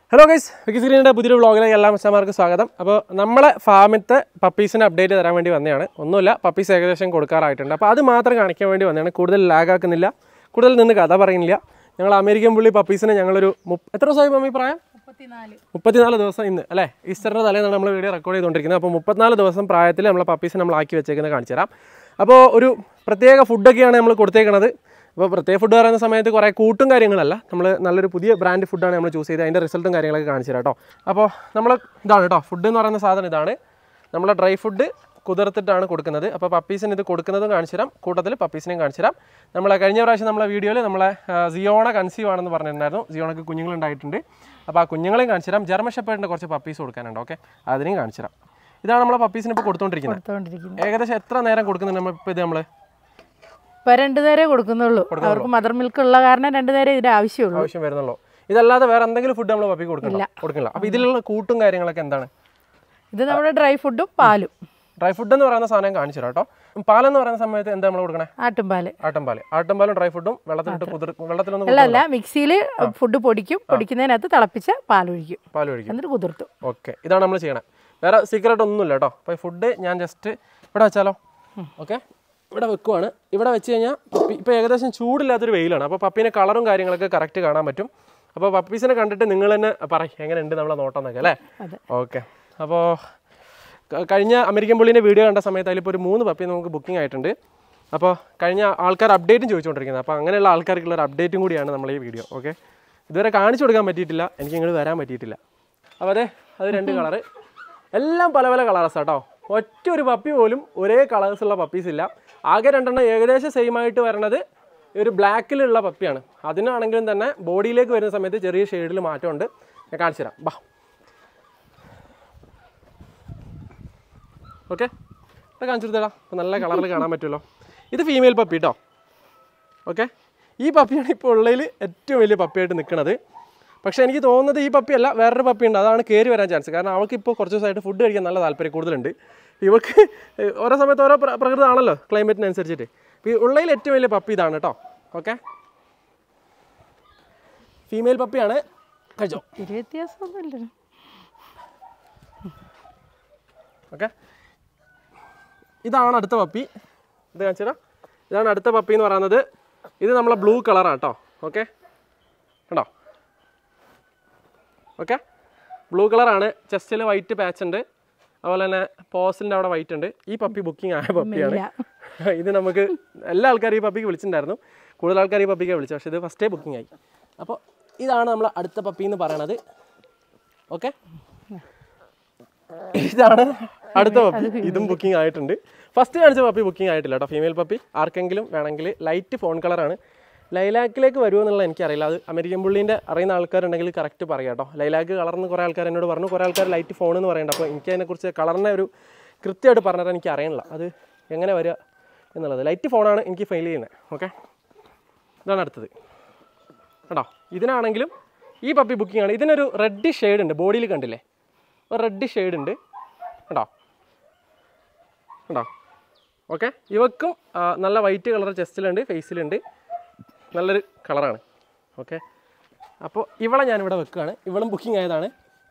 Hello guys വിക്കിസ്ക്രീനിൻ്റെ പുതിയൊരു വ്ളോഗിലേക്ക് എല്ലാ മച്ചന്മാർക്കും സ്വാഗതം അപ്പോൾ നമ്മളെ ഫാമിലത്തെ പപ്പീസിന് അപ്ഡേറ്റ് തരാൻ വേണ്ടി വന്നതാണ് ഒന്നുമില്ല പപ്പീസ് ഏകദേശം കൊടുക്കാറായിട്ടുണ്ട് അപ്പോൾ അത് മാത്രം കാണിക്കാൻ വേണ്ടി വന്നതാണ് കൂടുതൽ ലാഗ് ആക്കുന്നില്ല കൂടുതൽ നിന്ന് കഥ പറയുന്നില്ല ഞങ്ങൾ അമേരിക്കൻ പുള്ളി പപ്പീസിനെ ഞങ്ങളൊരു മുപ്പ എത്ര ദിവസമായി മമ്മി പറയാം മുപ്പത്തിനാല് മുപ്പത്തിനാല് ദിവസം ഇന്ന് അല്ലേ ഈസ്റ്ററിൻ്റെ തലേന്നാണ് നമ്മൾ വീഡിയോ റെക്കോർഡ് ചെയ്തുകൊണ്ടിരിക്കുന്നത് അപ്പോൾ മുപ്പത്തിനാല് ദിവസം പ്രായത്തിൽ നമ്മളെ പപ്പീസിനെ നമ്മൾ ആക്കി വെച്ചേക്കുന്നത് കാണിച്ചു തരാം അപ്പോൾ ഒരു പ്രത്യേക ഫുഡൊക്കെയാണ് നമ്മൾ കൊടുത്തേക്കണത് അപ്പോൾ പ്രത്യേക ഫുഡ് പറയുന്ന സമയത്ത് കുറേ കൂട്ടും കാര്യങ്ങളല്ല നമ്മൾ നല്ലൊരു പുതിയ ബ്രാൻഡ് ഫുഡാണ് നമ്മൾ ചൂസ് ചെയ്തത് അതിൻ്റെ റിസൾട്ടും കാര്യങ്ങളൊക്കെ കാണിച്ചു തരാം കേട്ടോ അപ്പോൾ നമ്മൾ ഇതാണ് കേട്ടോ ഫുഡ് എന്ന് പറയുന്ന സാധനം ഇതാണ് നമ്മളെ ഡ്രൈ ഫുഡ് കുതിർത്തിട്ടാണ് കൊടുക്കുന്നത് അപ്പോൾ പപ്പീസിന് ഇത് കൊടുക്കുന്നതും കാണിച്ചു തരാം കൂട്ടത്തിൽ പപ്പീസിനെയും കാണിച്ചു തരാം നമ്മളെ കഴിഞ്ഞ പ്രാവശ്യം നമ്മളെ വീഡിയോയിൽ നമ്മളെ ആ, സിയോണ കൺസീവ് ആണെന്ന് പറഞ്ഞിട്ടുണ്ടായിരുന്നു സിയോണക്ക് കുഞ്ഞുങ്ങളുണ്ടായിട്ടുണ്ട് അപ്പോൾ ആ കുഞ്ഞുങ്ങളെയും കാണിച്ചു തരാം ജർമ്മൻ ഷെപ്പേഡിൻ്റെ കുറച്ച് പപ്പീസ് കൊടുക്കാനുണ്ട് ഓക്കെ അതിനെയും കാണിച്ചു തരാം ഇതാണ് നമ്മളെ പപ്പീസിന് ഇപ്പോൾ കൊടുത്തുകൊണ്ടിരിക്കുന്നത് കൊടുത്തോണ്ടിരിക്കുന്നു ഏകദേശം എത്ര നേരം കൊടുക്കുന്നുണ്ട് നമ്മൾ ഇപ്പോൾ ഇത് നമ്മൾ ഇപ്പൊ രണ്ടു നേരേ കൊടുക്കുന്നുള്ളൂ അവർക്ക് മദർ മിൽക്ക് ഉള്ള കാരണം രണ്ടു നേരം ഇതിന്റെ ആവശ്യമുള്ളൂ ആവശ്യം വരുന്നുള്ളൂ ഇതല്ലാതെ വേറെ എന്തെങ്കിലും ഫുഡ് നമ്മൾ പപ്പി കൊടുക്കണ്ട കൊടുക്കില്ല അപ്പോൾ ഇതിലുള്ള കൂട്ടും കാര്യങ്ങളൊക്കെ എന്താണ് ഇത് നമ്മുടെ ഡ്രൈ ഫുഡും പാലും ഡ്രൈ ഫുഡ് എന്ന് പറയുന്ന സാധനം കാണിച്ചു തരാം കേട്ടോ പാലെന്ന് പറയുന്ന സമയത്ത് എന്താ നമ്മൾ കൊടുക്കണേ ആട്ടുംപാല് ആട്ടംപാല് ആട്ടംപാലും ഡ്രൈ ഫുഡും വെള്ളത്തിലിട്ട് കുതിർ വെള്ളത്തിലൊന്ന് അല്ല അല്ല മിക്സിയിൽ ഫുഡ് പൊടിക്കും പൊടിക്കുന്നതിനകത്ത് തിളപ്പിച്ച് പാലൊഴിക്കും പാൽ ഒഴിക്കും എന്നിട്ട് കുതിർത്തു ഓക്കെ ഇതാണ് നമ്മൾ ചെയ്യണത് വേറെ സീക്രട്ട് ഒന്നുമില്ല കേട്ടോ അപ്പോൾ ഫുഡ് ഞാൻ ജസ്റ്റ് ഇവിടെ വെച്ചാലോ ഓക്കെ ഇവിടെ വെക്കുവാണ് ഇവിടെ വെച്ച് കഴിഞ്ഞാൽ പപ്പി ഇപ്പോൾ ഏകദേശം ചൂടില്ലാത്തൊരു വെയിലാണ് അപ്പോൾ പപ്പീനെ കളറും കാര്യങ്ങളൊക്കെ കറക്റ്റ് കാണാൻ പറ്റും അപ്പോൾ പപ്പീസിനെ കണ്ടിട്ട് നിങ്ങൾ തന്നെ പറയും എങ്ങനെയുണ്ട് നമ്മളെ നോട്ടം എന്നൊക്കെ അല്ലേ അതെ. ഓക്കെ അപ്പോൾ ക- കഴിഞ്ഞ അമേരിക്കൻ പുള്ളിൻ്റെ വീഡിയോ കണ്ട സമയത്ത് അതിലിപ്പോൾ ഒരു മൂന്ന് പപ്പി നമുക്ക് ബുക്കിംഗ് ആയിട്ടുണ്ട് അപ്പോൾ കഴിഞ്ഞ ആൾക്കാർ അപ്ഡേറ്റും ചോദിച്ചുകൊണ്ടിരിക്കുന്നത് അപ്പോൾ അങ്ങനെയുള്ള ആൾക്കാർക്കുള്ള ഒരു അപ്ഡേറ്റും കൂടിയാണ് നമ്മൾ ഈ വീഡിയോ ഓക്കെ ഇതുവരെ കാണിച്ചു കൊടുക്കാൻ പറ്റിയിട്ടില്ല എനിക്ക് ഇങ്ങോട്ട് വരാൻ പറ്റിയിട്ടില്ല അപ്പോൾ അതെ അത് രണ്ട് കളറ് എല്ലാം പല പല കളേഴ്സ് കേട്ടോ ഒറ്റ ഒരു പപ്പി പോലും ഒരേ കളേഴ്സ് ഉള്ള പപ്പീസ് ഇല്ല ആകെ രണ്ടെണ്ണം ഏകദേശം സെയിം ആയിട്ട് വരണത് ഈ ഒരു ബ്ലാക്കിലുള്ള പപ്പിയാണ് അതിനാണെങ്കിലും തന്നെ ബോഡിയിലേക്ക് വരുന്ന സമയത്ത് ചെറിയ ഷെയ്ഡിൽ മാറ്റമുണ്ട് ഞാൻ കാണിച്ചു തരാം ബാ ഓക്കെ ഇവിടെ കാണിച്ചു കൊടുത്തേടാ അപ്പോൾ നല്ല കളറിൽ കാണാൻ പറ്റുമല്ലോ ഇത് ഫീമെയിൽ പപ്പി കേട്ടോ ഓക്കെ ഈ പപ്പിയാണ് ഇപ്പോൾ ഉള്ളതിൽ ഏറ്റവും വലിയ പപ്പിയായിട്ട് നിൽക്കുന്നത് പക്ഷേ എനിക്ക് തോന്നുന്നത് ഈ പപ്പിയല്ല വേറൊരു പപ്പിയുണ്ട് അതാണ് കയറി വരാൻ ചാൻസ് കാരണം അവൾക്ക് ഇപ്പോൾ കുറച്ച് ദിവസമായിട്ട് ഫുഡ് കഴിക്കാൻ നല്ല താല്പര്യം കൂടുതലുണ്ട് ഇവൾക്ക് ഓരോ സമയത്ത് ഓരോ പ്ര- പ്രകൃതമാണല്ലോ ക്ലൈമറ്റിനനുസരിച്ചിട്ട് അപ്പോൾ ഈ ഉള്ളതിൽ ഏറ്റവും വലിയ പപ്പി ഇതാണ് കേട്ടോ ഓക്കെ ഫീമെയിൽ പപ്പിയാണ് കഴിച്ചോ ഒരു വ്യത്യാസമൊന്നുമില്ലല്ലോ ഓക്കെ ഇതാണ് അടുത്ത പപ്പി ഇത് കാണിച്ചുതരാം ഇതാണ് അടുത്ത പപ്പി എന്ന് പറയുന്നത് ഇത് നമ്മളെ ബ്ലൂ കളറാണ് കേട്ടോ ഓക്കെ കണ്ടോ ഓക്കെ ബ്ലൂ കളറാണ് ചെസ്റ്റിൽ വൈറ്റ് പാച്ച് ഉണ്ട് അതുപോലെ തന്നെ പോസിൻ്റെ അവിടെ വൈറ്റ് ഉണ്ട് ഈ പപ്പി ബുക്കിംഗ് ആയ പപ്പിയാണ് ഇത് നമുക്ക് എല്ലാ ആൾക്കാരും ഈ പപ്പിക്ക് വിളിച്ചിട്ടുണ്ടായിരുന്നു കൂടുതൽ ആൾക്കാർ ഈ പപ്പിക്ക് വിളിച്ചു പക്ഷേ ഇത് ഫസ്റ്റേ ബുക്കിംഗ് ആയി അപ്പോൾ ഇതാണ് നമ്മൾ അടുത്ത പപ്പി എന്ന് പറയണത് ഓക്കെ ഇതാണ് അടുത്ത പപ്പി ഇതും ബുക്കിംഗ് ആയിട്ടുണ്ട് ഫസ്റ്റ് കാണിച്ച പപ്പി ബുക്കിംഗ് ആയിട്ടില്ല കേട്ടോ ഫീമെയിൽ പപ്പി ആർക്കെങ്കിലും വേണമെങ്കിൽ ലൈറ്റ് ഫോൺ കളറാണ് ലൈലാക്കിലേക്ക് വരുമോ എന്നുള്ള എനിക്കറിയില്ല അത് അമേരിക്കൻ പുള്ളീൻ്റെ അറിയുന്ന ആൾക്കാരുണ്ടെങ്കിൽ കറക്റ്റ് പറയാം കേട്ടോ ലൈലാക്ക് കളർന്ന് കുറേ ആൾക്കാർ എന്നോട് പറഞ്ഞു കുറേ ആൾക്കാർ ലൈറ്റ് ഫോൺ എന്ന് പറയുന്നുണ്ട് അപ്പോൾ എനിക്ക് അതിനെക്കുറിച്ച് കളറിനെ ഒരു കൃത്യമായിട്ട് പറഞ്ഞാൽ എനിക്ക് അറിയണില്ല അത് എങ്ങനെ വരിക എന്നുള്ളത് ലൈറ്റ് ഫോണാണ് എനിക്ക് ഫെയിൽ ചെയ്യുന്നത് ഓക്കെ ഇതാണ് അടുത്തത് കേട്ടോ ഇതിനാണെങ്കിലും ഈ പപ്പി ബുക്കിംഗ് ആണ് ഇതിനൊരു റെഡ് ഷെയ്ഡ് ഉണ്ട് ബോഡിയിൽ കണ്ടില്ലേ ഒരു റെഡ് ഷെയ്ഡ് ഉണ്ട് കേട്ടോ കേട്ടോ ഓക്കെ ഇവക്കും ആ, നല്ല വൈറ്റ് കളർ ചെസ്റ്റിലുണ്ട് ഫേസിലുണ്ട് നല്ലൊരു കളറാണ് ഓക്കെ അപ്പോൾ ഇവളെ ഞാനിവിടെ വെക്കുകയാണ് ഇവളും ബുക്കിംഗ് ആയതാണ്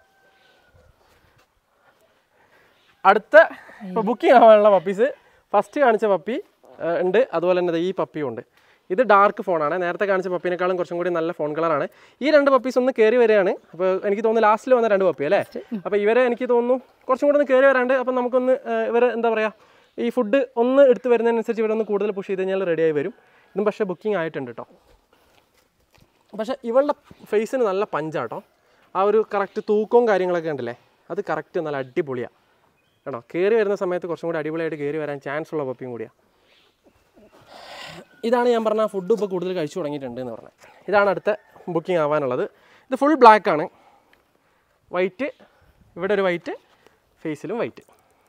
അടുത്ത ഇപ്പോൾ ബുക്കിംഗ് ആവാനുള്ള പപ്പീസ് ഫസ്റ്റ് കാണിച്ച പപ്പി ആ, ഉണ്ട് അതുപോലെ തന്നെ ദേ ഈ പപ്പിയും ഉണ്ട് ഇത് ഡാർക്ക് ഫോണാണ് നേരത്തെ കാണിച്ച പപ്പീനേക്കാളും കുറച്ചും കൂടി നല്ല ഫോൺ കളറാണ് ഈ രണ്ട് പപ്പീസ് ഒന്ന് കയറി വരികയാണ് അപ്പോൾ എനിക്ക് തോന്നുന്നു ലാസ്റ്റിൽ വന്ന രണ്ട് പപ്പി അല്ലേ അപ്പോൾ ഇവരെ എനിക്ക് തോന്നുന്നു കുറച്ചും കൂടി ഒന്ന് കയറി വരാണ്ട് അപ്പം നമുക്കൊന്ന് ഇവർ എന്താ പറയുക ഈ ഫുഡ് ഒന്ന് എടുത്ത് വരുന്നതിനനുസരിച്ച് ഇവരൊന്ന് കൂടുതൽ പുഷ് ചെയ്ത് കഴിഞ്ഞാൽ റെഡിയായി വരും ഇതും പക്ഷേ ബുക്കിംഗ് ആയിട്ടുണ്ട് കേട്ടോ പക്ഷേ ഇവളുടെ ഫേസിന് നല്ല പഞ്ചാട്ടോ ആ ഒരു കറക്റ്റ് തൂക്കവും കാര്യങ്ങളൊക്കെ ഉണ്ടല്ലേ അത് കറക്റ്റ് നല്ല അടിപൊളിയാണ് കേട്ടോ കയറി വരുന്ന സമയത്ത് കുറച്ചും കൂടി അടിപൊളിയായിട്ട് കയറി വരാൻ ചാൻസ് ഉള്ള പപ്പിയും കൂടിയാണ് ഇതാണ് ഞാൻ പറഞ്ഞ ഫുഡ് ഇപ്പോൾ കൂടുതൽ കഴിച്ചു തുടങ്ങിയിട്ടുണ്ട് എന്ന് പറഞ്ഞത് ഇതാണ് അടുത്ത ബുക്കിംഗ് ആവാനുള്ളത് ഇത് ഫുൾ ബ്ലാക്ക് ആണ് വൈറ്റ് ഇവിടെ ഒരു വൈറ്റ് ഫേസിലും വൈറ്റ്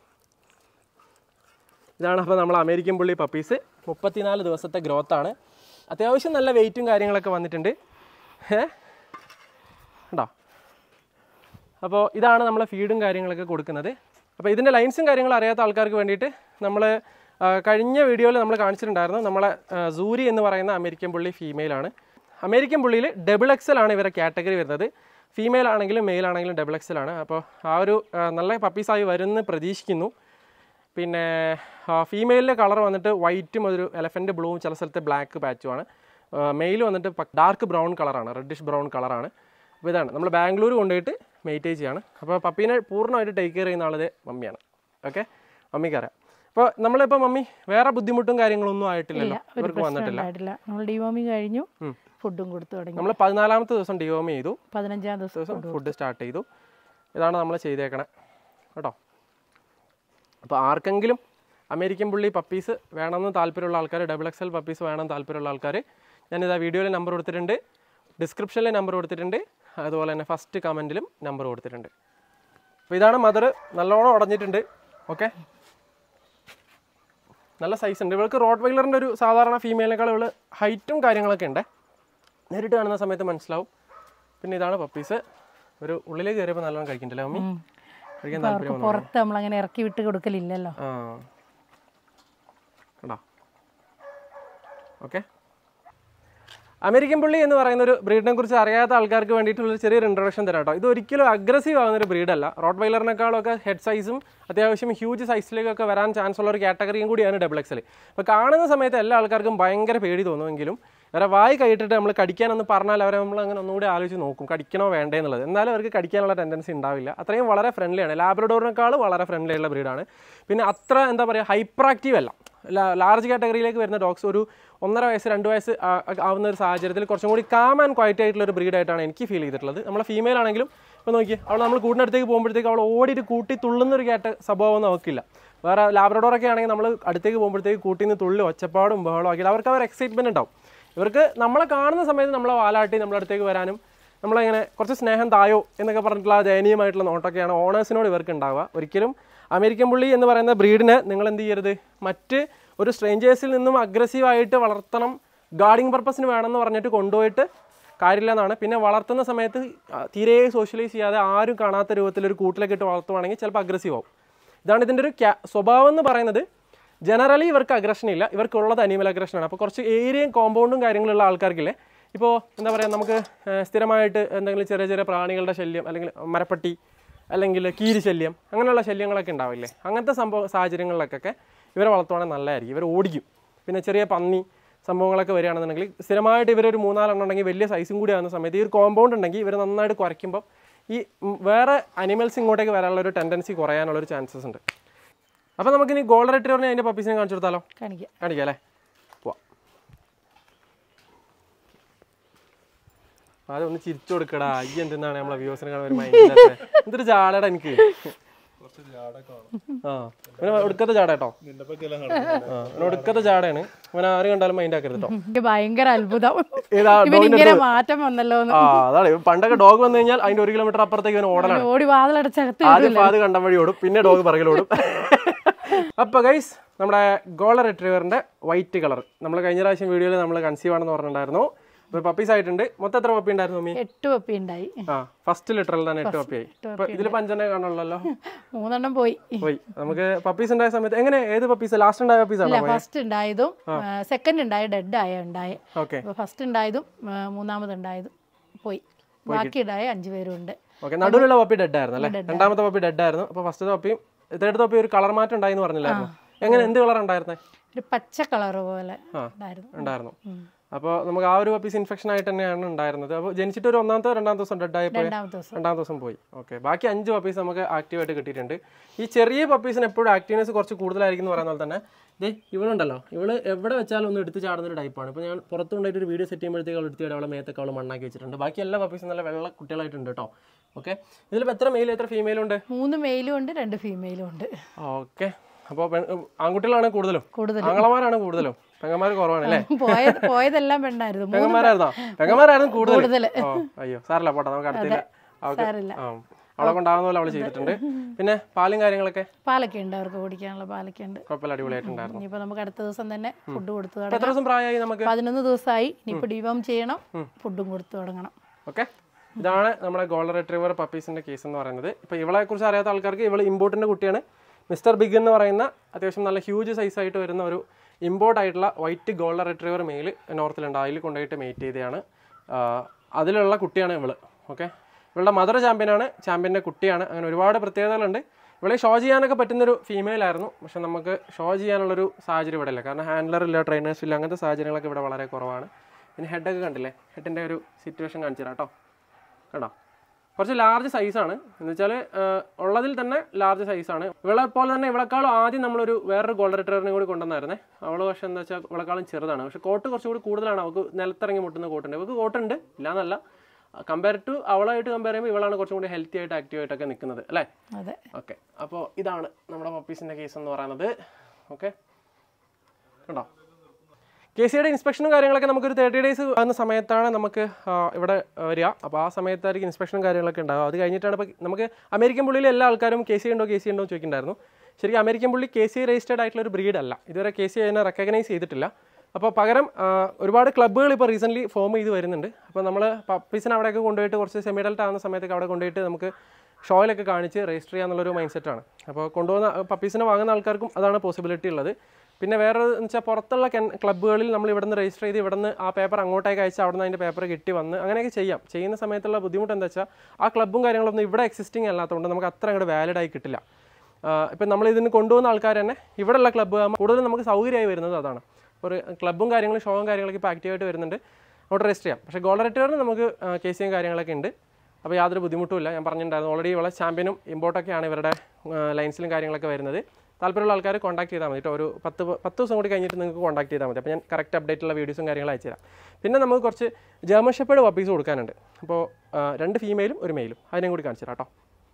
ഇതാണ് അപ്പോൾ നമ്മൾ അമേരിക്കൻ പുള്ളി പപ്പീസ് മുപ്പത്തിനാല് ദിവസത്തെ ഗ്രോത്ത് ആണ് അത്യാവശ്യം നല്ല വെയിറ്റും കാര്യങ്ങളൊക്കെ വന്നിട്ടുണ്ട് ഏ ഉണ്ടോ അപ്പോൾ ഇതാണ് നമ്മൾ ഫീഡും കാര്യങ്ങളൊക്കെ കൊടുക്കുന്നത് അപ്പോൾ ഇതിൻ്റെ ലൈൻസും കാര്യങ്ങളും അറിയാത്ത ആൾക്കാർക്ക് വേണ്ടിയിട്ട് നമ്മൾ കഴിഞ്ഞ വീഡിയോയിൽ നമ്മൾ കാണിച്ചിട്ടുണ്ടായിരുന്നു നമ്മളെ ആ, സൂരി എന്ന് പറയുന്ന അമേരിക്കൻ പുള്ളി ഫീമെയിലാണ് അമേരിക്കൻ പുള്ളിയിൽ ഡബിൾ എക്സൽ ആണ് ഇവരെ കാറ്റഗറി വരുന്നത് ഫീമെയിൽ ആണെങ്കിലും മെയിൽ ആണെങ്കിലും ഡബിൾ എക്സലാണ് അപ്പോൾ ആ ഒരു ആ, നല്ല പപ്പീസായി വരുമെന്ന് പ്രതീക്ഷിക്കുന്നു പിന്നെ ഫീമെയിലിൻ്റെ കളർ വന്നിട്ട് വൈറ്റും ഒരു എലഫൻറ്റ് ബ്ലൂവും ചില സ്ഥലത്ത് ബ്ലാക്ക് പാച്ചുമാണ് മെയിൽ വന്നിട്ട് ഡാർക്ക് ബ്രൗൺ കളറാണ് റെഡിഷ് ബ്രൗൺ കളറാണ് അപ്പോൾ ഇതാണ് നമ്മൾ ബാംഗ്ലൂർ കൊണ്ടുപോയിട്ട് മെയിറ്റേജ് ചെയ്യാണ് അപ്പോൾ പപ്പീനെ പൂർണ്ണമായിട്ട് ടേക്ക് കെയർ ചെയ്യുന്ന ആളത് മമ്മിയാണ് ഓക്കെ മമ്മിക്കറിയാം അപ്പോൾ നമ്മളിപ്പോൾ മമ്മി വേറെ ബുദ്ധിമുട്ടും കാര്യങ്ങളൊന്നും ആയിട്ടില്ലല്ലോ ഒരു ഇവർക്ക് വന്നിട്ടില്ല ഉണ്ടായിട്ടില്ല നമ്മൾ ഡിവോമി കഴിഞ്ഞു ഫുഡും കൊടുത്തു തുടങ്ങി നമ്മൾ പതിനാലാമത്തെ ദിവസം ഡിവോം ചെയ്തു പതിനഞ്ചാം ദിവസം ദിവസം ഫുഡ് സ്റ്റാർട്ട് ചെയ്തു ഇതാണ് നമ്മൾ ചെയ്തേക്കണേ കേട്ടോ അപ്പോൾ ആർക്കെങ്കിലും അമേരിക്കൻ പുള്ളി പപ്പീസ് വേണമെന്ന് താല്പര്യമുള്ള ആൾക്കാർ ഡബിൾ എക്സ് എൽ പപ്പീസ് വേണം താല്പര്യമുള്ള ആൾക്കാർ ഞാനിതാ വീഡിയോയിൽ നമ്പർ കൊടുത്തിട്ടുണ്ട് ഡിസ്ക്രിപ്ഷനിൽ നമ്പർ കൊടുത്തിട്ടുണ്ട് അതുപോലെ തന്നെ ഫസ്റ്റ് കമൻറ്റിലും നമ്പർ കൊടുത്തിട്ടുണ്ട് അപ്പോൾ ഇതാണ് മദർ നല്ലോണം ഉടഞ്ഞിട്ടുണ്ട് ഓക്കെ നല്ല സൈസ് ഉണ്ട് ഇവൾക്ക് റോഡ് വൈലറിൻ്റെ ഒരു സാധാരണ ഫീമെയിലിനേക്കാൾ ഇവള് ഹൈറ്റും കാര്യങ്ങളൊക്കെ ഉണ്ട് നേരിട്ട് കാണുന്ന സമയത്ത് മനസ്സിലാവും പിന്നെ ഇതാണ് പപ്പീസ് ഒരു ഉള്ളിലേക്ക് കയറിയപ്പോൾ നല്ലോണം കഴിക്കണ്ടല്ലേ മമ്മി കഴിക്കാൻ താല്പര്യം അവർക്ക് പുറത്ത് നമ്മളങ്ങനെ ഇറക്കി വിട്ട് കൊടുക്കലില്ലല്ലോ ആ കണ്ടോ ഓക്കെ അമേരിക്കൻ പുള്ളി എന്ന് പറയുന്ന ഒരു ബ്രീഡിനെ കുറിച്ച് അറിയാത്ത ആൾക്കാർക്ക് വേണ്ടിയിട്ടുള്ള ഒരു ചെറിയൊരു ഇൻട്രൊഡക്ഷൻ തരാം കേട്ടോ ഇത് ഒരിക്കലും അഗ്രസീവ് ആവുന്ന ഒരു ബ്രീഡല്ല റോഡ് വൈലറിനേക്കാളൊക്കെ ഹെഡ് സൈസും അത്യാവശ്യം ഹ്യൂജ് സൈസിലേക്കൊക്കെ വരാൻ ചാൻസ് ഉള്ള ഒരു കാറ്റഗറിയും കൂടിയാണ് ഡബിൾ എക്സൽ അപ്പോൾ കാണുന്ന സമയത്ത് എല്ലാ ആൾക്കാർക്കും ഭയങ്കര പേടി തോന്നുമെങ്കിലും അവരെ വായി കൈയിട്ടിട്ട് നമ്മൾ കടിക്കാനൊന്ന് പറഞ്ഞാൽ അവരെ നമ്മൾ അങ്ങനെ ഒന്നുകൂടി ആലോചിച്ച് നോക്കും കടിക്കണോ വേണ്ടേ എന്നുള്ളത് എന്നാലും അവർക്ക് കടിക്കാനുള്ള ടെൻഡൻസി ഉണ്ടാവില്ല അത്രയും വളരെ ഫ്രണ്ട്ലിയാണ് ലാബ്രഡോറിനേക്കാൾ വളരെ ഫ്രണ്ട്ലി ഉള്ള ബ്രീഡാണ് പിന്നെ അത്ര എന്താ പറയുക ഹൈപ്പർ ആക്റ്റീവ് അല്ല ലാർജ് കാറ്റഗറിയിലേക്ക് വരുന്ന ഡോഗ്സ് ഒരു ഒന്നര വയസ്സ് രണ്ട് വയസ്സ് ആ- ആവുന്ന ഒരു സാഹചര്യത്തിൽ കുറച്ചും കൂടി കാം ആൻഡ് ക്വയറ്റ് ആയിട്ടുള്ള ഒരു ബ്രീഡായിട്ടാണ് എനിക്ക് ഫീൽ ചെയ്തിട്ടുള്ളത് നമ്മളെ ഫീമെയിൽ ആണെങ്കിലും ഇപ്പോൾ നോക്കി അവൾ നമ്മൾ കൂടിനടുത്തേക്ക് പോകുമ്പോഴത്തേക്ക് അവൾ ഓടിയിട്ട് കൂട്ടി തുള്ളുന്ന ഒരു കേട്ട സ്വഭാവം നമുക്കില്ല വേറെ ലാബ്രഡോറൊക്കെ ആണെങ്കിൽ നമ്മൾ അടുത്തേക്ക് പോകുമ്പോഴത്തേക്ക് കൂട്ടിൽ നിന്ന് തുള്ളി ഒച്ചപ്പാടും ബഹളവും ആക്കിയിട്ട് അവർക്ക് അവർ എക്സൈറ്റ്മെൻറ്റ് ഉണ്ടാവും ഇവർക്ക് നമ്മളെ കാണുന്ന സമയത്ത് നമ്മളെ വാലാട്ടി നമ്മുടെ അടുത്തേക്ക് വരാനും നമ്മളിങ്ങനെ കുറച്ച് സ്നേഹം തായോ എന്നൊക്കെ പറഞ്ഞിട്ടുള്ള ആ ദയനീയമായിട്ടുള്ള നോട്ടൊക്കെയാണ് ഓണേഴ്സിനോട് ഇവർക്ക് ഉണ്ടാവുക ഒരിക്കലും അമേരിക്കൻ പുള്ളി എന്ന് പറയുന്ന ബ്രീഡിനെ നിങ്ങൾ എന്ത് ചെയ്യരുത് മറ്റ് ഒരു സ്ട്രേഞ്ചേഴ്സിൽ നിന്നും അഗ്രസീവായിട്ട് വളർത്തണം ഗാർഡിങ് പർപ്പസിന് വേണമെന്ന് പറഞ്ഞിട്ട് കൊണ്ടുപോയിട്ട് കാര്യമില്ല എന്നാണ് പിന്നെ വളർത്തുന്ന സമയത്ത് ആ, തീരെ സോഷ്യലൈസ് ചെയ്യാതെ ആരും കാണാത്ത രൂപത്തിൽ ഒരു കൂട്ടിലൊക്കെ ഇട്ട് വളർത്തുവാണെങ്കിൽ ചിലപ്പോൾ അഗ്രസീവ് ആവും ഇതാണ് ഇതിൻ്റെ ഒരു ക്യാ സ്വഭാവം എന്ന് പറയുന്നത് ജനറലി ഇവർക്ക് അഗ്രഷൻ ഇല്ല ഇവർക്കുള്ളത് അനിമൽ അഗ്രഷനാണ് അപ്പോൾ കുറച്ച് ഏരിയയും കോമ്പൗണ്ടും കാര്യങ്ങളുള്ള ആൾക്കാർക്കില്ലേ ഇപ്പോൾ എന്താ പറയുക നമുക്ക് ഏഹ്, സ്ഥിരമായിട്ട് എന്തെങ്കിലും ചെറിയ ചെറിയ പ്രാണികളുടെ ശല്യം അല്ലെങ്കിൽ മരപ്പട്ടി അല്ലെങ്കിൽ കീരി ശല്യം അങ്ങനെയുള്ള ശല്യങ്ങളൊക്കെ ഉണ്ടാവില്ലേ അങ്ങനത്തെ സംഭവ സാഹചര്യങ്ങളിലൊക്കെ ഇവരെ വളർത്തുവാണെങ്കിൽ നല്ലതായിരിക്കും ഇവർ ഓടിക്കും പിന്നെ ചെറിയ പന്നി സംഭവങ്ങളൊക്കെ വരികയാണെന്നുണ്ടെങ്കിൽ സ്ഥിരമായിട്ട് ഇവരൊരു മൂന്നാലെണ്ണം ഉണ്ടെങ്കിൽ വലിയ സൈസും കൂടി ആവുന്ന സമയത്ത് ഈ ഒരു കോമ്പൗണ്ട് ഉണ്ടെങ്കിൽ ഇവർ നന്നായിട്ട് കുറയ്ക്കുമ്പോൾ ഈ ഉം, വേറെ അനിമൽസ് ഇങ്ങോട്ടേക്ക് വരാനുള്ള ഒരു ടെൻഡൻസി കുറയാനുള്ള ഒരു ചാൻസസ് ഉണ്ട് അപ്പോൾ നമുക്കിനി ഗോൾഡ് റിട്രീവറിനെ അതിൻ്റെ പപ്പീസിനെ കാണിച്ചു കൊടുത്താലോ കാണിക്കാം കാണിക്കാം അല്ലേ പോവാം അത് ഒന്ന് ചിരിച്ചു കൊടുക്കടാ ഈ എന്തെന്നാണ് നമ്മളെ വ്യൂസിനെ കാണാൻ ഒരു മൈൻഡ് എന്തൊരു ജാടടാ എനിക്ക് ആ ഇവന് ഒടുക്കത്തെ ജാട കേട്ടോ ആ ഇവന് ഒടുക്കത്തെ ജാടയാണ് ഇവൻ ആര് കണ്ടാലും മൈൻഡ് ആക്കരുത് കേട്ടോ എനിക്ക് ഭയങ്കര അത്ഭുതം ഏതാ ഇവൻ ഇങ്ങനെ മാറ്റം വന്നല്ലോ എന്ന് ആ അതാണ് ഇവൻ പണ്ടൊക്കെ ഡോഗ് വന്നു കഴിഞ്ഞാൽ അതിന്റെ ഒരു കിലോമീറ്റർ അപ്പുറത്തേക്ക് ഇവൻ ഓടലാണ് ഓടി വാതിലടച്ചകത്ത് ആദ്യം പാത് കണ്ടം വഴി ഓടും പിന്നെ ഡോഗ് പിറകിലോടും അപ്പോൾ ഗൈസ് നമ്മുടെ ഗോളർ റിട്രീവറിന്റെ വൈറ്റ് കളർ നമ്മൾ കഴിഞ്ഞ പ്രാവശ്യം വീഡിയോയിൽ നമ്മൾ കൺസീവ് ആണെന്ന് പറഞ്ഞിട്ടുണ്ടായിരുന്നു അപ്പോൾ പപ്പീസ് ആയിട്ടുണ്ട് മൊത്തം എത്ര പപ്പി ഉണ്ടായിരുന്നു മമ്മി എട്ട് പപ്പി ഉണ്ടായി ആ ഫസ്റ്റ് ലിറ്ററിൽ തന്നെ എട്ട് പപ്പിയായി ഇപ്പൊ ഇതിൽ പഞ്ചെണ്ണ കാണുള്ളല്ലോ മൂന്നെണ്ണം പോയി പോയി നമുക്ക് പപ്പീസ് ഉണ്ടായ സമയത്ത് എങ്ങനെ ഏത് പപ്പീസ് ലാസ്റ്റ് ഉണ്ടായ പപ്പീസ് ആണോ ഫസ്റ്റ് ഉണ്ടായതും സെക്കൻഡ് ഉണ്ടായ ഡെഡ് ആയ ഉണ്ടായ ഓക്കെ അപ്പോൾ ഫസ്റ്റ് ഉണ്ടായതും ആ, മൂന്നാമത് ഉണ്ടായതും പോയി ബാക്കി ഉണ്ടായ അഞ്ചു പേരും ഉണ്ട് ഓക്കെ നടുവിലുള്ള പപ്പി ഡെഡ് ആയിരുന്നു അല്ലേ രണ്ടാമത്തെ പപ്പി ഡെഡ് ആയിരുന്നു അപ്പോൾ ഫസ്റ്റ് പപ്പിയും തേർഡ് പപ്പി ഒരു കളർ മാറ്റം ഉണ്ടായിരുന്നു പറഞ്ഞില്ലായിരുന്നു എങ്ങനെ എന്ത് കളർ ഉണ്ടായിരുന്നേ ഒരു പച്ച കളർ പോലെ ഉണ്ടായിരുന്നു ഉണ്ടായിരുന്നു അപ്പോൾ നമുക്ക് ആ ഒരു പപ്പീസ് ഇൻഫെക്ഷൻ ആയിട്ട് തന്നെയാണ് ഉണ്ടായിരുന്നത് അപ്പോൾ ജനിച്ചിട്ട് ഒരു ഒന്നാമത്തെ രണ്ടാമത്തെ ദിവസം ഡെഡ് ആയി പോയി രണ്ടാമത്തെ ദിവസം രണ്ടാം ദിവസം പോയി ഓക്കെ ബാക്കി അഞ്ച് പപ്പീസ് നമുക്ക് ആക്റ്റീവായിട്ട് കിട്ടിയിട്ടുണ്ട് ഈ ചെറിയ പപ്പീസിന് എപ്പോഴും ആക്റ്റീവ്നെസ് കുറച്ച് കൂടുതലായിരിക്കും എന്ന് പറയുന്ന പോലെ തന്നെ ദേ ഇവളുണ്ടല്ലോ ഇവള് എവിടെ വെച്ചാലും ഒന്ന് എടുത്ത് ചാടുന്ന ഒരു ടൈപ്പാണ് ഇപ്പോൾ ഞാൻ പുറത്ത് കൊണ്ടായിട്ട് ഒരു വീഡിയോ സെറ്റ് ചെയ്യുമ്പോഴത്തേക്ക് അവൾ എടുത്തിട്ട് അവളെ മേത്തൊക്കെ അവൾ മണ്ണാക്കി വെച്ചിട്ടുണ്ട് ബാക്കി എല്ലാ പപ്പീസും നല്ല വെള്ള കുട്ടികളായിട്ടുണ്ട് കേട്ടോ ഓക്കെ ഇതിലിപ്പോൾ എത്ര മെയിൽ എത്ര ഫീമെയിലും ഉണ്ട് മൂന്ന് മെയിലും ഉണ്ട് രണ്ട് ഫീമെയിലും ഉണ്ട് ഓക്കെ അപ്പോൾ ആൺകുട്ടികളാണ് കൂടുതലും കൂടുതലും. ആങ്ങളമാരാണ് കൂടുതലും പെങ്ങന്മാർ കുറവാണ് അല്ലേ പോയത് പോയതെല്ലാം പെണ്ണായിരുന്നു മൂന്ന് പെങ്ങന്മാരായിരുന്നോ പെങ്ങന്മാരായിരുന്നു കൂടുതൽ കൂടുതല്. ഓ അയ്യോ സാറില്ല പോട്ടെ നമുക്ക് അടുത്തില്ല അവൾക്ക് സാരില്ല ആ അവളെ കൊണ്ടാവുന്ന പോലെ അവള് ചെയ്തിട്ടുണ്ട് പിന്നെ പാലും കാര്യങ്ങളൊക്കെ പാലൊക്കെ ഉണ്ട് അവർക്ക് കുടിക്കാനുള്ള പാലൊക്കെ ഉണ്ട് കുഴപ്പമില്ല അടിപൊളിയായിട്ടുണ്ടായിരുന്നു ഇനിയിപ്പോൾ നമുക്ക് അടുത്ത ദിവസം തന്നെ ഫുഡ് കൊടുത്തു ഇപ്പൊ തുടങ്ങാം എത്ര ദിവസം പ്രായമായി നമുക്ക് പതിനൊന്ന് ദിവസമായി ഇനിയിപ്പോൾ ഡിവോം ചെയ്യണം ഫുഡും കൊടുത്തു തുടങ്ങണം ഓക്കെ ഇതാണ് നമ്മുടെ ഗോൾഡൻ റിട്രീവർ പപ്പീസിന്റെ കേസ് എന്ന് പറയുന്നത് ഇപ്പൊ ഇവളെ കുറിച്ച് അറിയാത്ത ആൾക്കാർക്ക് ഇവള് ഇമ്പോർട്ടിന്റെ കുട്ടിയാണ് മിസ്റ്റർ ബിഗ് എന്ന് പറയുന്ന അത്യാവശ്യം നല്ല ഹ്യൂജ് സൈസ് ആയിട്ട് വരുന്ന ഒരു ഇമ്പോർട്ട് ആയിട്ടുള്ള വൈറ്റ് ഗോൾഡൻ റിട്രീവർ മെയിൽ നോർത്തിലുണ്ട് അതിൽ കൊണ്ടുപോയിട്ട് മെയ്റ്റ് ചെയ്തതാണ് ആ, അതിലുള്ള കുട്ടിയാണ് ഇവള് ഓക്കെ ഇവളുടെ മദർ ചാമ്പ്യനാണ് ചാമ്പ്യൻ്റെ കുട്ടിയാണ് അങ്ങനെ ഒരുപാട് പ്രത്യേകതകളുണ്ട് ഇവളെ ഷോ ചെയ്യാനൊക്കെ പറ്റുന്നൊരു ഫീമെയിൽ ആയിരുന്നു പക്ഷെ നമുക്ക് ഷോ ചെയ്യാനുള്ളൊരു സാഹചര്യം ഇവിടെ ഇല്ല കാരണം ഹാൻഡ്ലർ ഇല്ല ട്രെയിനേഴ്സ് ഇല്ല അങ്ങനത്തെ സാഹചര്യങ്ങളൊക്കെ ഇവിടെ വളരെ കുറവാണ് പിന്നെ ഹെഡൊക്കെ കണ്ടില്ലേ ഹെഡിൻ്റെ ഒരു സിറ്റുവേഷൻ കാണിച്ചു തരാം കേട്ടോ കണ്ടോ കുറച്ച് ലാർജ് സൈസാണ് എന്ന് വെച്ചാൽ ഉള്ളതിൽ തന്നെ ലാർജ് സൈസാണ് ഇവളെ പോലെ തന്നെ ഇവളെക്കാളും ആദ്യം നമ്മളൊരു വേറൊരു ഗോൾഡ് റിട്ടറിനെ കൂടി കൊണ്ടുവന്നായിരുന്നേ അവൾ പക്ഷെ എന്താ വെച്ചാൽ ഇവളെക്കാളും ചെറുതാണ് പക്ഷെ കോട്ട് കുറച്ചുകൂടി കൂടുതലാണ് അവൾക്ക് നിലത്തിറങ്ങി മുട്ടുന്ന കോട്ടുണ്ട് ഇവൾക്ക് കോട്ടുണ്ട് ഇല്ലാന്നല്ല കമ്പയർ ടു അവളായിട്ട് കമ്പയർ ചെയ്യുമ്പോൾ ഇവളാണ് കുറച്ചും കൂടി ഹെൽത്തി ആയിട്ട് ആക്റ്റീവ് ആയിട്ടൊക്കെ നിൽക്കുന്നത് അല്ലേ അതെ ഓക്കെ അപ്പോൾ ഇതാണ് നമ്മുടെ പപ്പീസിൻ്റെ കേസ് എന്ന് പറയുന്നത് ഓക്കെ കണ്ടോ കെ സിയുടെ ഇൻസ്പെക്ഷനും കാര്യങ്ങളൊക്കെ നമുക്കൊരു തേർട്ടി ഡേയ്സ് ആകുന്ന സമയത്താണ് നമുക്ക് ആ, ഇവിടെ ആ, വരിക അപ്പോൾ ആ സമയത്തായിരിക്കും ഇൻസ്പെക്ഷനും കാര്യങ്ങളൊക്കെ ഉണ്ടാകും അത് കഴിഞ്ഞിട്ടാണ് ഇപ്പോൾ നമുക്ക് അമേരിക്കൻ പുള്ളിയിൽ എല്ലാ ആൾക്കാരും കെ സി ഉണ്ടോ കെ സി ഉണ്ടോ എന്ന് ചോദിക്കുന്നുണ്ടായിരുന്നു ശരിക്കും അമേരിക്കൻ പുള്ളി കെ സി രജിസ്റ്റേഡ് ആയിട്ടുള്ള ഒരു ബ്രീഡ് അല്ല ഇതുവരെ കെ സി അതിനെ റെക്കഗ്നൈസ് ചെയ്തിട്ടില്ല അപ്പോൾ പകരം ആ, ഒരുപാട് ക്ലബ്ബുകൾ ഇപ്പോൾ റീസെൻ്റ്ലി ഫോം ചെയ്ത് വരുന്നുണ്ട് അപ്പോൾ നമ്മൾ പപ്പീസിനെ അവിടെയൊക്കെ കൊണ്ടുപോയിട്ട് കുറച്ച് സെമി അഡൽട്ട് ആകുന്ന സമയത്തൊക്കെ അവിടെ കൊണ്ടുപോയിട്ട് നമുക്ക് ഷോയിലൊക്കെ കാണിച്ച് രജിസ്റ്റർ ചെയ്യാന്നുള്ളൊരു മൈൻഡ് സെറ്റാണ് അപ്പോൾ കൊണ്ടുപോകുന്ന പപ്പീസിനെ വാങ്ങുന്ന ആൾക്കാർക്കും അതാണ് പോസിബിലിറ്റി ഉള്ളത് പിന്നെ വേറെ എന്ന് വെച്ചാൽ പുറത്തുള്ള കെൻ- ക്ലബ്ബുകളിൽ നമ്മൾ ഇവിടുന്ന് രജിസ്റ്റർ ചെയ്ത് ഇവിടുന്ന് ആ പേപ്പർ അങ്ങോട്ടേക്ക് അയച്ച് അവിടുന്ന് അതിൻ്റെ പേപ്പർ കിട്ടി വന്ന് അങ്ങനെയൊക്കെ ചെയ്യാം ചെയ്യുന്ന സമയത്തുള്ള ബുദ്ധിമുട്ട് എന്താ വെച്ചാൽ ആ ക്ലബ്ബും കാര്യങ്ങളൊന്നും ഇവിടെ എക്സിസ്റ്റിംഗ് അല്ലാത്തതുകൊണ്ട് നമുക്ക് അത്ര അങ്ങോട്ട് വാലിഡ് ആയി കിട്ടില്ല ഇപ്പം നമ്മൾ ഇതിന് കൊണ്ടുപോകുന്ന ആൾക്കാർ തന്നെ ഇവിടെയുള്ള ക്ലബ്ബ് കൂടുതലും നമുക്ക് സൗകര്യമായി വരുന്നത് അതാണ് ഒരു ക്ലബ്ബും കാര്യങ്ങളും ഷോയും കാര്യങ്ങളൊക്കെ ഇപ്പോൾ ആക്റ്റീവായിട്ട് വരുന്നുണ്ട് അവിടെ രജിസ്റ്റർ ചെയ്യാം പക്ഷേ ഗോൾഡ് റിട്ടേറിന് നമുക്ക് കെ സിയും കാര്യങ്ങളൊക്കെ ഉണ്ട് അപ്പോൾ യാതൊരു ബുദ്ധിമുട്ടുമില്ല ഞാൻ പറഞ്ഞിട്ടുണ്ടായിരുന്നു ഓൾറെഡി ഇവിടെ ചാമ്പ്യനും ഇമ്പോർട്ടൊക്കെയാണ് ഇവരുടെ ലൈൻസിലും കാര്യങ്ങളൊക്കെ വരുന്നത് താല്പര്യമുള്ള ആൾക്കാർ കോൺടാക്ട് ചെയ്താൽ മതി കേട്ടോ ഒരു പത്ത് പ- പത്ത് ദിവസം കൂടി കഴിഞ്ഞിട്ട് നിങ്ങൾക്ക് കോൺടാക്ട് ചെയ്താൽ മതി അപ്പോൾ ഞാൻ കറക്റ്റ് അപ്ഡേറ്റ് ഉള്ള വീഡിയോസും കാര്യങ്ങളും അയച്ചു തരാം പിന്നെ നമുക്ക് കുറച്ച് ജർമ്മൻ ഷെപ്പേഡ് പപ്പീസ് കൊടുക്കാനുണ്ട് അപ്പോൾ രണ്ട് ഫീമെയിലും ഒരു മെയിലും അതിനെയും കൂടി കാണിച്ചു തരാം കേട്ടോ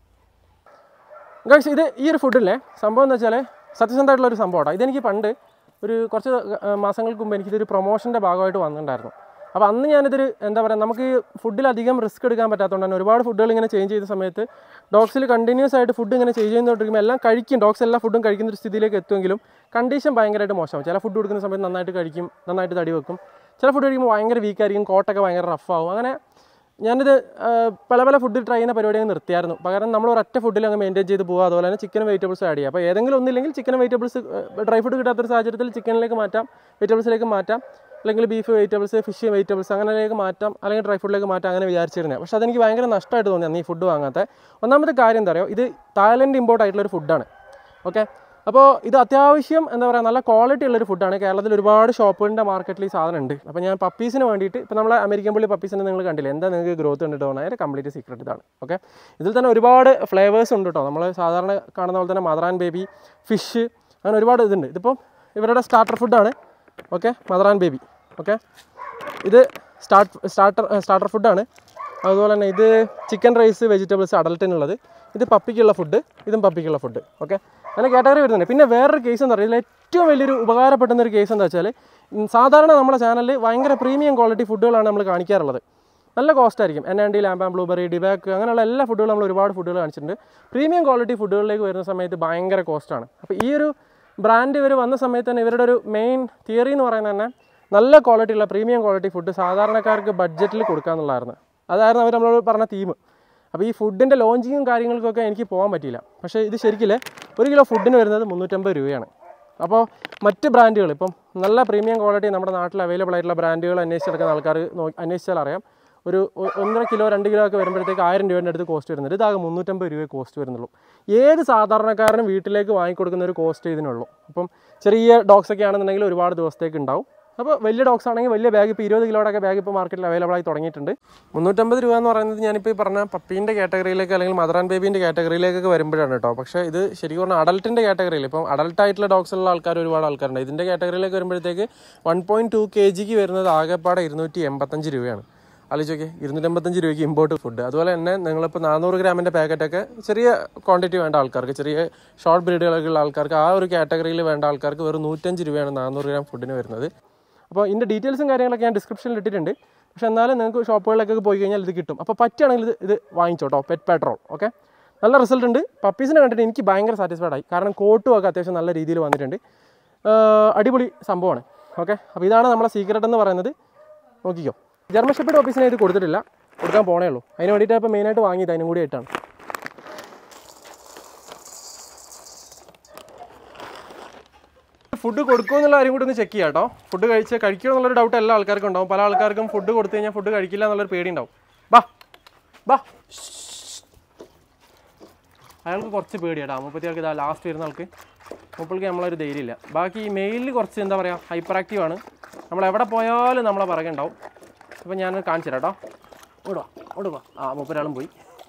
ഗൈസ് ഇത് ഈ ഒരു ഫുഡില്ലേ സംഭവം എന്ന് വെച്ചാൽ സത്യസന്ധമായിട്ടുള്ള ഒരു സംഭവമാണ് ഇതെനിക്ക് പണ്ട് ഒരു കുറച്ച് ആ, മാസങ്ങൾക്ക് മുമ്പ് എനിക്കിതൊരു പ്രൊമോഷൻ്റെ ഭാഗമായിട്ട് വന്നിട്ടുണ്ടായിരുന്നു അപ്പോൾ അന്ന് ഞാനിതൊരു എന്താ പറയുക നമുക്ക് ഈ ഫുഡിൽ അധികം റിസ്ക് എടുക്കാൻ പറ്റാത്തതുകൊണ്ട് തന്നെ ഒരുപാട് ഫുഡുകൾ ഇങ്ങനെ ചേഞ്ച് ചെയ്ത സമയത്ത് ഡോഗ്സിൽ കണ്ടിന്യൂസ് ആയിട്ട് ഫുഡ് ഇങ്ങനെ ചേഞ്ച് ചെയ്തുകൊണ്ടിരിക്കുമ്പോൾ എല്ലാം കഴിക്കും ഡോഗ്സ് എല്ലാ ഫുഡും കഴിക്കുന്ന ഒരു സ്ഥിതിയിലേക്ക് എത്തുമെങ്കിലും കണ്ടീഷൻ ഭയങ്കരമായിട്ട് മോശമാവും ചില ഫുഡ് കൊടുക്കുന്ന സമയത്ത് നന്നായിട്ട് കഴിക്കും നന്നായിട്ട് തടി വെക്കും ചില ഫുഡ് കഴിക്കുമ്പോൾ ഭയങ്കര വീക്കായിരിക്കും കോട്ടൊക്കെ ഭയങ്കര റഫാവും അങ്ങനെ ഞാനിത് ആ, പല പല ഫുഡ് ട്രൈ ചെയ്യുന്ന പരിപാടി അങ്ങ് നിർത്തിയായിരുന്നു പകരം നമ്മൾ ഒരൊറ്റ ഫുഡിൽ അങ്ങ് മെയിൻറ്റെയിൻ ചെയ്ത് പോകുക അതുപോലെ തന്നെ ചിക്കനും വെജിറ്റബിൾസ് ആഡ് ചെയ്യുക അപ്പോൾ ഏതെങ്കിലും ഒന്നില്ലെങ്കിൽ ചിക്കൻ വെജിറ്റബിൾസ് ഡ്രൈ ഫുഡ് കിട്ടാത്തൊരു സാഹചര്യത്തിൽ ചിക്കനിലേക്ക് മാറ്റാം വെജിറ്റബിൾസിലേക്ക് മാറ്റാം അല്ലെങ്കിൽ ബീഫ് വെജിറ്റബിൾസ് ഫിഷ് വെജിറ്റബിൾസ് അങ്ങനെയൊക്കെ മാറ്റാം അല്ലെങ്കിൽ ഡ്രൈ ഫുഡിലേക്ക് മാറ്റാം അങ്ങനെ വിചാരിച്ചിരുന്നത് പക്ഷേ അതെനിക്ക് ഭയങ്കര നഷ്ടമായിട്ട് തോന്നി അന്ന് ഈ ഫുഡ് വാങ്ങാത്ത ഒന്നാമത്തെ കാര്യം എന്താ പറയുക ഇത് തായ്ലൻഡ് ഇമ്പോർട്ട് ആയിട്ടുള്ള ഒരു ഫുഡാണ് ഓക്കെ അപ്പോൾ ഇത് അത്യാവശ്യം എന്താ പറയുക നല്ല ക്വാളിറ്റി ഉള്ളൊരു ഫുഡാണ് കേരളത്തിൽ ഒരുപാട് ഷോപ്പുകളുടെ മാർക്കറ്റിൽ ഈ സാധനം ഉണ്ട് അപ്പോൾ ഞാൻ പപ്പീസിന് വേണ്ടിയിട്ട് ഇപ്പോൾ നമ്മളെ അമേരിക്കൻ പുള്ളി പപ്പീസിനെ നിങ്ങൾ കണ്ടില്ല എന്താ നിങ്ങൾക്ക് ഗ്രോത്ത് കണ്ടിട്ട് തോന്നുന്നത് അതിൻ്റെ കംപ്ലീറ്റ് സീക്രട്ട് ഇതാണ് ഓക്കെ ഇതിൽ തന്നെ ഒരുപാട് ഫ്ലേവേഴ്സ് ഉണ്ട് കേട്ടോ നമ്മൾ സാധാരണ കാണുന്ന പോലെ തന്നെ മദർ ആൻഡ് ബേബി ഫിഷ് അങ്ങനെ ഒരുപാട് ഇതുണ്ട് ഇതിപ്പം ഇവരുടെ സ്റ്റാർട്ടർ ഫുഡാണ് okay mother and baby okay ഇത് സ്റ്റാർട്ട് സ്റ്റാർട്ടർ സ്റ്റാർട്ടർ ഫുഡാണ് അതുപോലെ തന്നെ ഇത് ചിക്കൻ റൈസ് വെജിറ്റബിൾസ് അഡൽട്ടിനുള്ളത് ഇത് പപ്പിക്കുള്ള ഫുഡ് ഇതും പപ്പിക്കുള്ള ഫുഡ് ഓക്കെ അങ്ങനെ കാറ്റഗറി വരുന്നുണ്ട് പിന്നെ വേറൊരു കേസ് എന്താ പറയുക ഇതിൽ ഏറ്റവും വലിയൊരു ഉപകാരപ്പെടുന്ന ഒരു കേസ് എന്താ വെച്ചാൽ ഉം, സാധാരണ നമ്മുടെ ചാനലിൽ ഭയങ്കര പ്രീമിയം ക്വാളിറ്റി ഫുഡുകളാണ് നമ്മൾ കാണിക്കാറുള്ളത് നല്ല കോസ്റ്റ് ആയിരിക്കും എൻ ആൻഡ് ഡി ലാംബാം ബ്ലൂബെറി ഡിബാക്ക് അങ്ങനെയുള്ള എല്ലാ ഫുഡുകളും നമ്മൾ ഒരുപാട് ഫുഡുകൾ കാണിച്ചിട്ടുണ്ട് പ്രീമിയം ക്വാളിറ്റി ഫുഡുകളിലേക്ക് വരുന്ന സമയത്ത് ഭയങ്കര കോസ്റ്റാണ് അപ്പോൾ ഈ ഒരു ബ്രാൻഡ് ഇവർ വന്ന സമയത്ത് തന്നെ ഇവരുടെ ഒരു മെയിൻ തിയറി എന്ന് പറയുന്നത് തന്നെ നല്ല ക്വാളിറ്റി ഉള്ള പ്രീമിയം ക്വാളിറ്റി ഫുഡ് സാധാരണക്കാർക്ക് ബഡ്ജറ്റിൽ കൊടുക്കുക എന്നുള്ളതായിരുന്നു അതായിരുന്നു അവർ നമ്മളോട് പറഞ്ഞ തീം അപ്പോൾ ഈ ഫുഡിൻ്റെ ലോഞ്ചിങ്ങും കാര്യങ്ങൾക്കൊക്കെ എനിക്ക് പോകാൻ പറ്റിയില്ല പക്ഷേ ഇത് ശരിക്കില്ലേ ഒരു കിലോ ഫുഡിന് വരുന്നത് മുന്നൂറ്റമ്പത് രൂപയാണ് അപ്പോൾ മറ്റ് ബ്രാൻഡുകൾ ഇപ്പം നല്ല പ്രീമിയം ക്വാളിറ്റി നമ്മുടെ നാട്ടിൽ അവൈലബിൾ ആയിട്ടുള്ള ബ്രാൻഡുകൾ അന്വേഷിച്ചെടുക്കുന്ന ആൾക്കാർ നോക്കി അന്വേഷിച്ചാൽ അറിയാം ഒരു ഒ- ഒന്നര കിലോ രണ്ട് കിലോ ഒക്കെ വരുമ്പോഴത്തേക്ക് ആയിരം രൂപേൻ്റെ അടുത്ത് കോസ്റ്റ് വരുന്നുണ്ട് ഇതാകെ മുന്നൂറ്റമ്പത് രൂപ കോസ്റ്റ് വരുന്നുള്ളൂ ഏത് സാധാരണക്കാരനും വീട്ടിലേക്ക് വാങ്ങിക്കൊടുക്കുന്ന ഒരു കോസ്റ്റ് ഇതിനുള്ളൂ അപ്പം ചെറിയ ഡോഗ്സ് ഒക്കെ ആണെന്നുണ്ടെങ്കിൽ ഒരുപാട് ദിവസത്തേക്ക് ഉണ്ടാവും അപ്പോൾ വലിയ ഡോഗ്സ് ആണെങ്കിൽ വലിയ ബാഗ് ഇപ്പോൾ ഇരുപത് കിലോയുടെ ബാഗ് ഇപ്പോൾ മാർക്കറ്റിൽ അവൈലബിൾ ആയി തുടങ്ങിയിട്ടുണ്ട് മുന്നൂറ്റമ്പത് രൂപ എന്ന് പറയുന്നത് ഞാനിപ്പോൾ ഈ പറഞ്ഞ പപ്പീൻ്റെ കാറ്റഗറിയിലേക്ക് അല്ലെങ്കിൽ മദർ ആൻഡ് ബേബീൻ്റെ കാറ്റഗറിയിലേക്കൊക്കെ വരുമ്പോഴാണ് കേട്ടോ പക്ഷേ ഇത് ശരിക്കും പറഞ്ഞാൽ അഡൽട്ടിൻ്റെ കാറ്റഗറിയിൽ ഇപ്പം അഡൽട്ട് ആയിട്ടുള്ള ഡോഗ്സ് ഉള്ള ആൾക്കാർ ഒരുപാട് ആൾക്കാരുണ്ട് ഇതിൻ്റെ കാറ്റഗറിയിലേക്ക് വരുമ്പോഴത്തേക്ക് വൺ പോയിൻറ്റ് ടു കെ ജിക്ക് വരുന്നത് ആകെപ്പാടെ ഇരുന്നൂറ്റി എൺപത്തഞ്ച് രൂപയാണ് ആലോചിച്ചോക്കെ ഇരുന്നൂറ്റമ്പത്തഞ്ച് രൂപയ്ക്ക് ഇമ്പോർട്ട് ഫുഡ് അതുപോലെ തന്നെ നിങ്ങളിപ്പോൾ നാനൂറ് ഗ്രാമിൻ്റെ പാക്കറ്റൊക്കെ ചെറിയ ക്വാണ്ടിറ്റി വേണ്ട ആൾക്കാർക്ക് ചെറിയ ഷോർട്ട് ബ്രീഡുകളൊക്കെ ഉള്ള ആൾക്കാർക്ക് ആ ഒരു കാറ്റഗറിയിൽ വേണ്ട ആൾക്കാർക്ക് വെറും നൂറ്റഞ്ച് രൂപയാണ് നാനൂറ് ഗ്രാം ഫുഡിന് വരുന്നത് അപ്പോൾ ഇതിൻ്റെ ഡീറ്റെയിൽസും കാര്യങ്ങളൊക്കെ ഞാൻ ഡിസ്ക്രിപ്ഷനിൽ ഇട്ടിട്ടുണ്ട് പക്ഷേ എന്നാലും നിങ്ങൾക്ക് ഷോപ്പുകളിലൊക്കെ പോയി കഴിഞ്ഞാൽ ഇത് കിട്ടും അപ്പോൾ പറ്റുകയാണെങ്കിൽ ഇത് ഇത് വാങ്ങിച്ചോട്ടോ പെറ്റ് പെട്രോൾ ഓക്കെ നല്ല റിസൾട്ട് ഉണ്ട് പപ്പീസിനെ കണ്ടിട്ട് എനിക്ക് ഭയങ്കര സാറ്റിസ്ഫൈഡ് ആയി കാരണം കോട്ടും ഒക്കെ അത്യാവശ്യം നല്ല രീതിയിൽ വന്നിട്ടുണ്ട് ആഹ് അടിപൊളി സംഭവമാണ് ഓക്കെ അപ്പോൾ ഇതാണ് നമ്മളെ സീക്രട്ട് എന്ന് പറയുന്നത് നോക്കിക്കോ ജർമ്മൻ ഷെപ്പേഡ് ഓഫീസിനെ ഇത് കൊടുത്തിട്ടില്ല കൊടുക്കാൻ പോണേ ഉള്ളൂ അതിന് വേണ്ടിയിട്ട് ഇപ്പോൾ മെയിനായിട്ട് വാങ്ങിയത് അതിനും കൂടി ആയിട്ടാണ് ഫുഡ് കൊടുക്കുമോ എന്നുള്ള കാര്യം കൂടി ഒന്ന് ചെക്ക് ചെയ്യാം കേട്ടോ ഫുഡ് കഴിച്ച് കഴിക്കുമോ എന്നുള്ളൊരു ഡൗട്ട് എല്ലാ ആൾക്കാർക്കും ഉണ്ടാവും പല ആൾക്കാർക്കും ഫുഡ് കൊടുത്തു കഴിഞ്ഞാൽ ഫുഡ് കഴിക്കില്ല എന്നുള്ളൊരു പേടി ഉണ്ടാവും ബാ ബാ അയാൾക്ക് കുറച്ച് പേടിയാട്ടോ മുപ്പത്തിയാൾക്ക് ഇതാ ലാസ്റ്റ് വരുന്ന ആൾക്ക് മുപ്പൾക്ക് നമ്മളൊരു ധൈര്യമില്ല ബാക്കി ഈ മെയിലിൽ കുറച്ച് എന്താ പറയുക ഹൈപ്പർ ആക്റ്റീവ് ആണ് നമ്മൾ എവിടെ പോയാലും നമ്മളെ പുറകെ ഉണ്ടാവും അപ്പോൾ ഞാൻ കാണിച്ചു തരാം കേട്ടോ ഓടുവാ ഓടുവാ ആ മുപ്പൊരാളും പോയി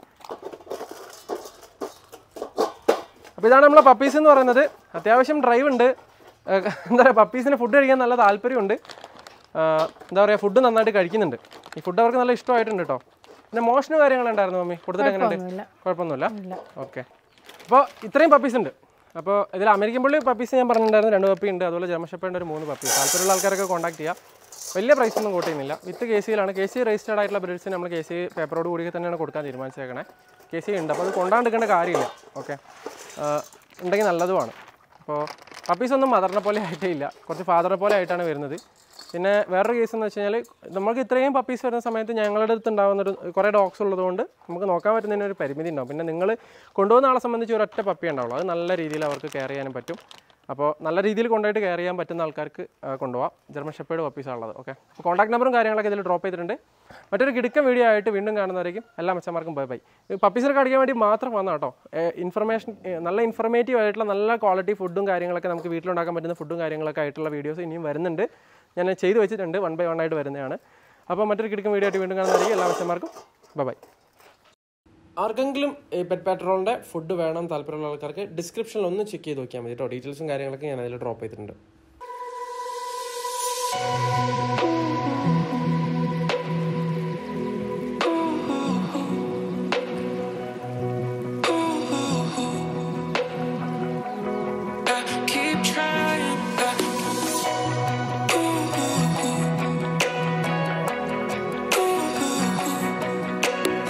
അപ്പോൾ ഇതാണ് നമ്മളെ പപ്പീസ് എന്ന് പറയുന്നത് അത്യാവശ്യം ഡ്രൈവ് ഉണ്ട് ഏഹ് എന്താ പറയുക പപ്പീസിന് ഫുഡ് കഴിക്കാൻ നല്ല താല്പര്യമുണ്ട് ആഹ് എന്താ പറയുക ഫുഡ് നന്നായിട്ട് കഴിക്കുന്നുണ്ട് ഈ ഫുഡ് അവർക്ക് നല്ല ഇഷ്ടമായിട്ടുണ്ട് കേട്ടോ പിന്നെ മോഷനും കാര്യങ്ങളുണ്ടായിരുന്നു മമ്മി കൊടുത്തിട്ട് എങ്ങനെയുണ്ട് ഒന്നുമില്ല കുഴപ്പമൊന്നുമില്ല ഇല്ല ഓക്കെ അപ്പോൾ ഇത്രയും പപ്പീസ് ഉണ്ട് അപ്പോൾ ഇതിൽ അമേരിക്കൻ പുള്ളി പപ്പീസ് ഞാൻ പറഞ്ഞിട്ടുണ്ടായിരുന്നു രണ്ട് പപ്പി ഉണ്ട് അതുപോലെ ജർമ്മഷപ്പേൻ്റെ ഒരു മൂന്ന് പപ്പി താല്പര്യമുള്ള ആൾക്കാരൊക്കെ കോൺടാക്ട് ചെയ്യാം വലിയ പ്രൈസ് ഒന്നും കോട്ട് ചെയ്യുന്നില്ല വിത്ത് കെ സിയിലാണ് കെ സി രജിസ്റ്റേർഡ് ആയിട്ടുള്ള ബ്രീഡ്സിന് നമ്മൾ കെ സി പേപ്പറോട് കൂടി തന്നെയാണ് കൊടുക്കാൻ തീരുമാനിച്ചേക്കണേ കെ സി ഉണ്ട് അപ്പോൾ അത് കൊണ്ടാണ്ടിരിക്കേണ്ട കാര്യമില്ല ഓക്കെ ഉണ്ടെങ്കിൽ നല്ലതുമാണ് അപ്പോൾ പപ്പീസ് ഒന്നും മദറിനെ പോലെ ആയിട്ടേ ഇല്ല കുറച്ച് ഫാദറെ പോലെ ആയിട്ടാണ് വരുന്നത് പിന്നെ വേറൊരു കേസ് എന്ന് വെച്ച് കഴിഞ്ഞാൽ നമുക്ക് ഇത്രയും പപ്പീസ് വരുന്ന സമയത്ത് ഞങ്ങളുടെ അടുത്ത് ഉണ്ടാകുന്ന ഒരു കുറേ ഡോഗ്സ് ഉള്ളതുകൊണ്ട് നമുക്ക് നോക്കാൻ പറ്റുന്നതിന് ഒരു പരിമിതി ഉണ്ടാവും പിന്നെ നിങ്ങൾ കൊണ്ടുപോകുന്ന ആളെ സംബന്ധിച്ച് ഒരൊറ്റ പപ്പി ഉണ്ടാവുള്ളൂ അത് നല്ല രീതിയിൽ അവർക്ക് കെയർ ചെയ്യാനും പറ്റും അപ്പോൾ നല്ല രീതിയിൽ കൊണ്ടുപോയിട്ട് കെയർ ചെയ്യാൻ പറ്റുന്ന ആൾക്കാർക്ക് ആ, കൊണ്ടുപോകാം ജർമ്മൻ ഷെപ്പേഡ് പപ്പീസാണ് ഉള്ളത് ഓക്കെ കോൺടാക്ട് നമ്പറും കാര്യങ്ങളൊക്കെ ഇതിൽ ഡ്രോപ്പ് ചെയ്തിട്ടുണ്ട് മറ്റൊരു കിടുക്കം വീഡിയോ ആയിട്ട് വീണ്ടും കാണുന്നവരേക്കും എല്ലാ മെച്ചന്മാർക്കും ബൈ ബൈ പപ്പീസിനെ കാണിക്കാൻ വേണ്ടി മാത്രം വന്ന കേട്ടോ ഇൻഫർമേഷൻ നല്ല ഇൻഫർമേറ്റീവ് ആയിട്ടുള്ള നല്ല ക്വാളിറ്റി ഫുഡും കാര്യങ്ങളൊക്കെ നമുക്ക് വീട്ടിലുണ്ടാക്കാൻ പറ്റുന്ന ഫുഡും കാര്യങ്ങളൊക്കെ ആയിട്ടുള്ള വീഡിയോസ് ഇനിയും വരുന്നുണ്ട് ഞാൻ ചെയ്തു വെച്ചിട്ടുണ്ട് വൺ ബൈ വൺ ആയിട്ട് വരുന്നതാണ് അപ്പോൾ മറ്റൊരു കിടക്കും വീഡിയോ ആയിട്ട് വീണ്ടും കാണുന്നതായിരിക്കും എല്ലാ മെച്ചന്മാർക്കും ബൈ ബൈ ആർക്കെങ്കിലും ഈ പെറ്റ് പെട്രോളിൻ്റെ ഫുഡ് വേണം താല്പര്യമുള്ള ആൾക്കാർക്ക് ഡിസ്ക്രിപ്ഷനിൽ ഒന്ന് ചെക്ക് ചെയ്ത് നോക്കിയാൽ മതി കേട്ടോ ഡീറ്റെയിൽസും കാര്യങ്ങളൊക്കെ ഞാൻ അതിൽ ഡ്രോപ്പ് ചെയ്തിട്ടുണ്ട്